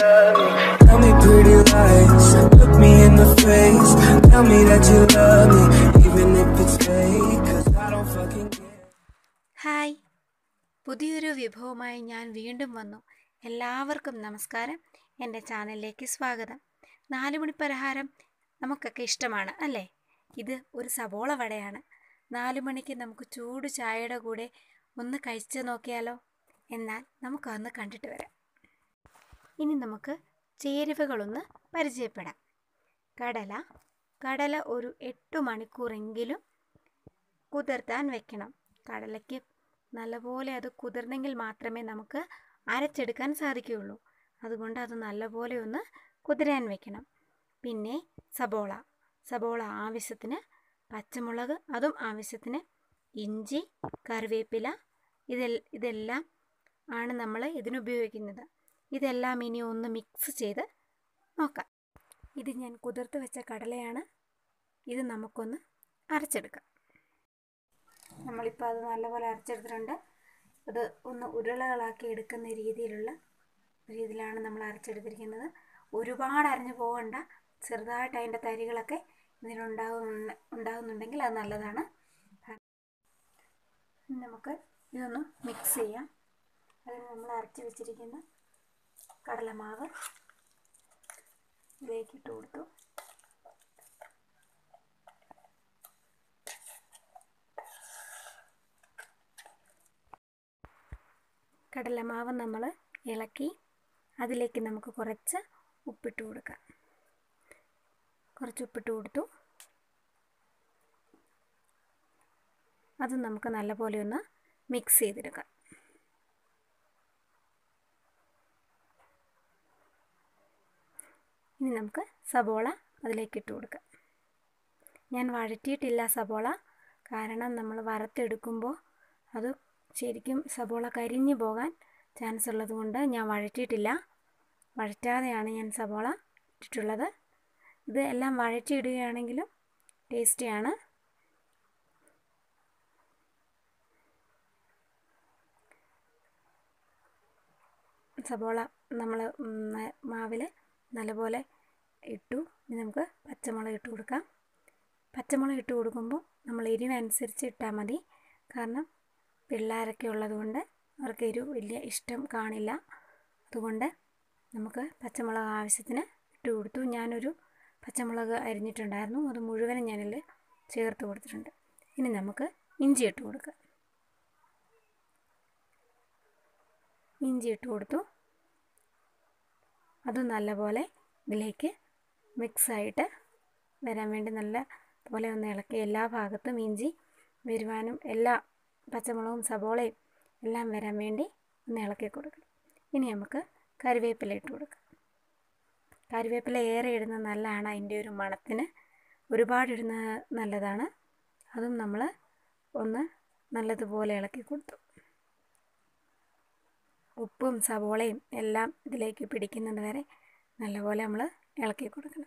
love me. Tell me pretty lies. Look me in the face. Tell me that you love me, even if it's fake. Cause I don't fucking care. Hi പുതിയൊരു വിഭവമായി ഞാൻ വീണ്ടും വന്നു എല്ലാവർക്കും നമസ്കാരം എൻ്റെ ചാനലിലേക്ക് സ്വാഗതം നാല് മണി പലഹാരം നമുക്കൊക്കെ ഇഷ്ടമാണ് അല്ലേ ഇത് ഒരു സബോള വടയാണ് നാല് മണിക്ക് നമുക്ക് ചൂട് ചായയുടെ കൂടെ ഒന്ന് കഴിച്ചു നോക്കിയാലോ എന്നാൽ നമുക്കൊന്ന് കണ്ടിട്ട് വരാം ഇനി നമുക്ക് ചേരുവകളൊന്ന് പരിചയപ്പെടാം കടല കടല ഒരു എട്ട് മണിക്കൂറെങ്കിലും കുതിർത്താൻ വെക്കണം കടലയ്ക്ക് നല്ലപോലെ അത് കുതിർന്നെങ്കിൽ മാത്രമേ നമുക്ക് അരച്ചെടുക്കാൻ സാധിക്കുകയുള്ളൂ അതുകൊണ്ട് അത് നല്ലപോലെ ഒന്ന് കുതിരാൻ വെക്കണം പിന്നെ സബോള സബോള ആവശ്യത്തിന് പച്ചമുളക് അതും ആവശ്യത്തിന് ഇഞ്ചി കറിവേപ്പില ഇതെ ഇതെല്ലാം ആണ് നമ്മൾ ഇതിനുപയോഗിക്കുന്നത് ഇതെല്ലാം ഇനി ഒന്ന് മിക്സ് ചെയ്ത് നോക്കാം ഇത് ഞാൻ കുതിർത്ത് വെച്ച കടലയാണ് ഇത് നമുക്കൊന്ന് അരച്ചെടുക്കാം നമ്മളിപ്പോൾ അത് നല്ലപോലെ അരച്ചെടുത്തിട്ടുണ്ട് അത് ഒന്ന് ഉരുളകളാക്കി എടുക്കുന്ന രീതിയിലുള്ള രീതിയിലാണ് നമ്മൾ അരച്ചെടുത്തിരിക്കുന്നത് ഒരുപാട് അരഞ്ഞു പോകണ്ട ചെറുതായിട്ട് അതിൻ്റെ തരികളൊക്കെ ഇതിലുണ്ടാകും ഉണ്ടാകുന്നുണ്ടെങ്കിൽ അത് നല്ലതാണ് ഇനി നമുക്ക് ഇതൊന്ന് മിക്സ് ചെയ്യാം അതിന് നമ്മൾ അരച്ച് വെച്ചിരിക്കുന്ന കടലമാവ് ഇതിലേക്ക് ഇട്ട് കൊടുത്തു കടലമാവ് നമ്മൾ ഇളക്കി അതിലേക്ക് നമുക്ക് കുറച്ച് ഉപ്പിട്ട് കൊടുക്കാം കുറച്ച് ഉപ്പിട്ട് കൊടുത്തു അത് നമുക്ക് നല്ലപോലെ ഒന്ന് മിക്സ് ചെയ്തെടുക്കാം ഇനി നമുക്ക് സബോള അതിലേക്ക് ഇട്ട് കൊടുക്കാം ഞാൻ വഴറ്റിയിട്ടില്ല സബോള കാരണം നമ്മൾ വറുത്തെടുക്കുമ്പോൾ അത് ശരിക്കും സബോള കരിഞ്ഞു പോകാൻ ചാൻസ് ഉള്ളതുകൊണ്ട് ഞാൻ വഴറ്റിയിട്ടില്ല വഴറ്റാതെയാണ് ഞാൻ സബോള ഇട്ടിട്ടുള്ളത് ഇത് എല്ലാം വഴറ്റിയിടുകയാണെങ്കിലും ടേസ്റ്റിയാണ് സബോള നമ്മൾ മാവിൽ നല്ലപോലെ ഇട്ടു ഇനി നമുക്ക് പച്ചമുളക് ഇട്ട് കൊടുക്കാം പച്ചമുളക് ഇട്ട് കൊടുക്കുമ്പോൾ നമ്മൾ എരിവനുസരിച്ച് ഇട്ടാൽ മതി കാരണം പിള്ളേരൊക്കെ ഉള്ളതുകൊണ്ട് അവർക്ക് എരിവ് വലിയ ഇഷ്ടം കാണില്ല അതുകൊണ്ട് നമുക്ക് പച്ചമുളക് ആവശ്യത്തിന് ഇട്ട് കൊടുത്തു ഞാനൊരു പച്ചമുളക് അരിഞ്ഞിട്ടുണ്ടായിരുന്നു അത് മുഴുവനും ഞാനിൽ ചേർത്ത് കൊടുത്തിട്ടുണ്ട് ഇനി നമുക്ക് ഇഞ്ചി ഇട്ട് കൊടുക്കാം ഇഞ്ചി ഇട്ട് കൊടുത്തു അത് നല്ലപോലെ ഇതിലേക്ക് മിക്സായിട്ട് വരാൻ വേണ്ടി നല്ല പോലെ ഒന്ന് ഇളക്കി എല്ലാ ഭാഗത്തും ഇഞ്ചി വരുവാനും എല്ലാ പച്ചമുളകും സബോളയും എല്ലാം വരാൻ വേണ്ടി ഒന്ന് ഇളക്കി കൊടുക്കണം ഇനി നമുക്ക് കറിവേപ്പില ഇട്ട് കൊടുക്കാം കറിവേപ്പില ഏറെ ഇടുന്നത് നല്ലതാണ് അതിൻ്റെ ഒരു മണത്തിന് ഒരുപാട് ഇടുന്നത് നല്ലതാണ് അതും നമ്മൾ ഒന്ന് നല്ലതുപോലെ ഇളക്കി കൊടുത്തു ഉപ്പും സവോളയും എല്ലാം ഇതിലേക്ക് പിടിക്കുന്നത് വരെ നല്ലപോലെ നമ്മൾ ഇളക്കി കൊടുക്കണം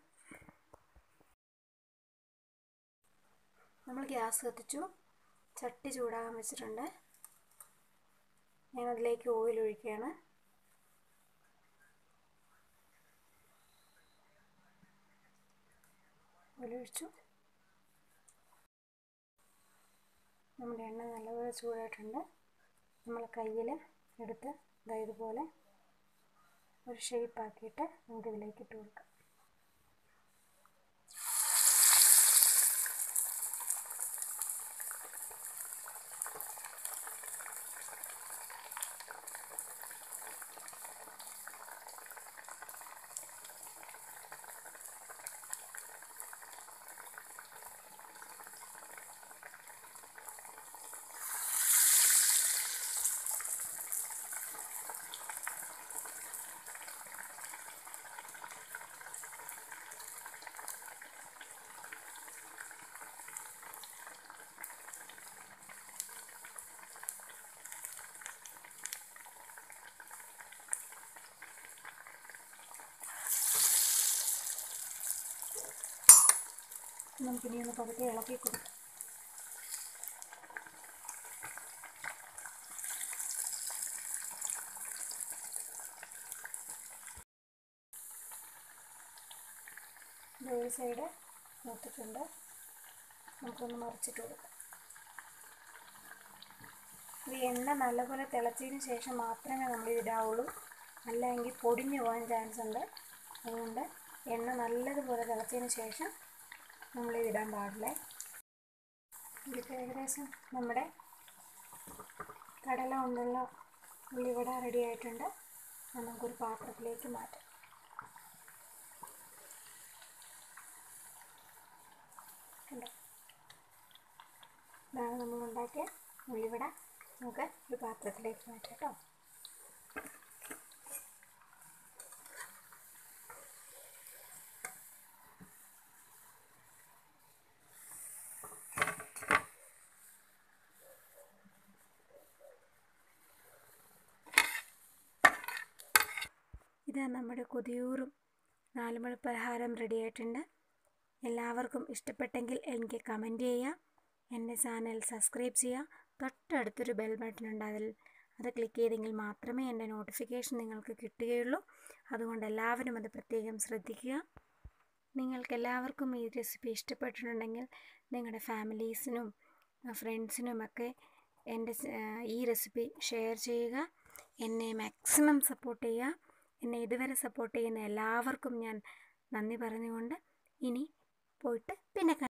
നമ്മൾ ഗ്യാസ് കത്തിച്ചു ചട്ടി ചൂടാകാൻ വെച്ചിട്ടുണ്ട് ഞാൻ അതിലേക്ക് ഓയിൽ ഒഴിക്കുകയാണ് ഓയിൽ ഒഴിച്ചു നമ്മുടെ എണ്ണ നല്ലപോലെ ചൂടായിട്ടുണ്ട് നമ്മൾ കയ്യിൽ എടുത്ത് ഇതാ ഇതുപോലെ ഒരു ഷേപ്പ് ആക്കിയിട്ട് നമുക്ക് ഇതിലേക്ക് ഇട്ട് കൊടുക്കാം നമുക്കിനി ഒന്ന് പതുക്കെ ഇളക്കി കൊടുക്കാം ഇത് ഒരു സൈഡ് മൂത്തിട്ടുണ്ട് നമുക്കൊന്ന് മറിച്ചിട്ട് കൊടുക്കാം ഈ എണ്ണ നല്ലപോലെ തിളച്ചതിന് ശേഷം മാത്രമേ നമ്മൾ ഇടാവുള്ളൂ അല്ലെങ്കിൽ പൊടിഞ്ഞു പോകാൻ ചാൻസ് ഉണ്ട് അതുകൊണ്ട് എണ്ണ നല്ലതുപോലെ തിളച്ചതിന് ശേഷം നമ്മൾ ഇടാൻ പാടില്ല ഇതിപ്പോൾ ഏകദേശം നമ്മുടെ കടല കൊണ്ടുള്ള ഉള്ളിവട റെഡി ആയിട്ടുണ്ട് അത് നമുക്കൊരു പാത്രത്തിലേക്ക് മാറ്റാം കണ്ടോ ഇതാണ് നമ്മൾ ഉണ്ടാക്കിയ ഉള്ളിവട നമുക്ക് ഒരു പാത്രത്തിലേക്ക് മാറ്റാം കേട്ടോ ഇതാ നമ്മുടെ കൊതിയൂറും നാലുമണി പലഹാരം റെഡി ആയിട്ടുണ്ട് എല്ലാവർക്കും ഇഷ്ടപ്പെട്ടെങ്കിൽ എനിക്ക് കമൻറ്റ് ചെയ്യുക എൻ്റെ ചാനൽ സബ്സ്ക്രൈബ് ചെയ്യുക തൊട്ടടുത്തൊരു ബെൽ ബട്ടൺ ഉണ്ട് അതിൽ അത് ക്ലിക്ക് ചെയ്തെങ്കിൽ മാത്രമേ എൻ്റെ നോട്ടിഫിക്കേഷൻ നിങ്ങൾക്ക് കിട്ടുകയുള്ളൂ അതുകൊണ്ട് എല്ലാവരും അത് പ്രത്യേകം ശ്രദ്ധിക്കുക നിങ്ങൾക്ക് എല്ലാവർക്കും ഈ റെസിപ്പി ഇഷ്ടപ്പെട്ടിട്ടുണ്ടെങ്കിൽ നിങ്ങളുടെ ഫാമിലീസിനും ഫ്രണ്ട്സിനുമൊക്കെ എൻ്റെ ഈ റെസിപ്പി ഷെയർ ചെയ്യുക എന്നെ മാക്സിമം സപ്പോർട്ട് ചെയ്യുക എന്നെ ഇതുവരെ സപ്പോർട്ട് ചെയ്യുന്ന എല്ലാവർക്കും ഞാൻ നന്ദി പറഞ്ഞുകൊണ്ട് ഇനി പോയിട്ട് പിന്നെ